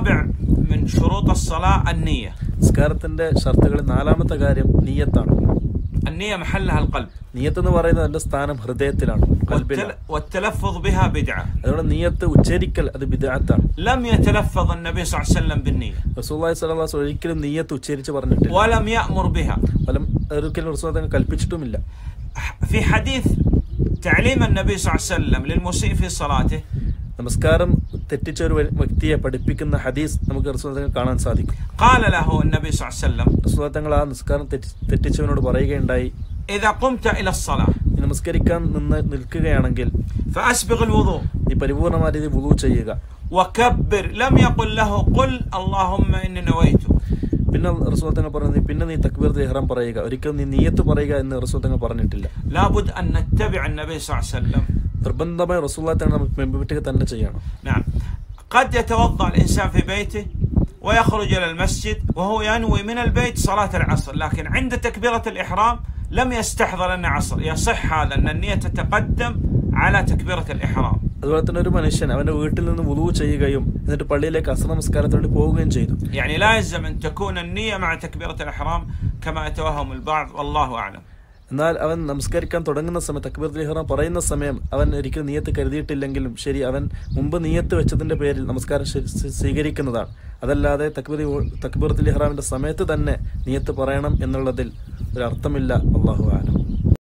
الرابع من شروط الصلاة النية നിസ്കാരത്തിന്റെ ഷർത്തുകളിൽ നാലാമത്തെ കാര്യം നീയത്താണ് النية محلها القلب നീയത്ത് എന്ന് പറയുന്നത് അതിന്റെ സ്ഥാനം ഹൃദയത്തിലാണ് കൽബിലാണ് والتل... والتلفظ بها بدعة അതുകൊണ്ട് നീയത്ത് ഉച്ചരിക്കൽ അത് ബിദാത്താണ് لم يتلفظ النبي صلى الله عليه وسلم بالنية റസൂല്ലായി സ്വലാസ് ഒരിക്കലും നീയത്ത് ഉച്ചരിച്ച് പറഞ്ഞിട്ടില്ല ولم يأمر بها ഫലം ഒരിക്കലും റസൂൽ തങ്ങൾ കൽപ്പിച്ചിട്ടുമില്ല في حديث تعليم النبي صلى الله عليه وسلم للمسيء في صلاته നമസ്കാരം തെറ്റിച്ച ഒരു വ്യക്തിയെ പഠിപ്പിക്കുന്ന ഹദീസ് നമുക്ക് റസൂൽ തങ്ങൾ കാണാൻ സാധിക്കും قال له النبي صلى الله عليه وسلم റസൂൽ തങ്ങൾ ആ നിസ്കാരം തെറ്റി- തെറ്റിച്ചവനോട് പറയുകയുണ്ടായി إذا قمت إلى الصلاة നീ നമസ്കരിക്കാൻ നിന്ന് നിൽക്കുകയാണെങ്കിൽ فأسبغ الوضوء നീ പരിപൂർണമായ രീതിയിൽ വുളു ചെയ്യുക وكبر لم يقل له قل اللهم إني نويت പിന്നെ റസൂൽ തങ്ങൾ പറഞ്ഞു "നീ- പിന്നെ നീ തക്ബീർ ഇഹ്റാം പറയുക ഒരിക്കലും നീ നീയത്ത് പറയുക എന്ന് റസൂൽ തങ്ങൾ പറഞ്ഞിട്ടില്ല لابد أن نتبع النبي صلى الله عليه وسلم നിർബന്ധമായി റസൂൽ തങ്ങൾ നമുക്ക് പിൻപറ്റുക തന്നെ ചെയ്യണം نعم قد يتوضأ الإنسان في بيته ويخرج إلى المسجد وهو ينوي من البيت صلاة العصر لكن عند تكبيرة الإحرام لم يستحضر أن عصر يصح هذا أن النية تتقدم على تكبيرة الإحرام അതുപോലെ തന്നെ ഒരു മനുഷ്യൻ അവന്റെ വീട്ടിൽ നിന്ന് വുളു ചെയ്യുകയും എന്നിട്ട് പള്ളിയിലേക്ക് അസർ നമസ്കാരത്തിന് വേണ്ടി പോവുകയും ചെയ്തു يعني لا يلزم أن تكون النية مع تكبيرة الإحرام كما يتوهم البعض والله أعلم എന്നാൽ അവൻ നമസ്കരിക്കാൻ തുടങ്ങുന്ന സമയം തക്ബീർ ഇഹ്റാം പറയുന്ന സമയം അവൻ ഒരിക്കലും നീയത്ത് കരുതിയിട്ടില്ലെങ്കിലും ശരി അവൻ മുമ്പ് നീയത്ത് വെച്ചതിന്റെ പേരിൽ നമസ്കാരം ശരി- സ്വീ- സ്വീകരിക്കുന്നതാണ് അതല്ലാതെ തക്ബീർ തക്ബീർ ഇഹ്റാമിന്റെ സമയത്ത് തന്നെ നീയത്ത് പറയണം എന്നുള്ളതിൽ ഒരു അർത്ഥമില്ല അള്ളാഹു ആലം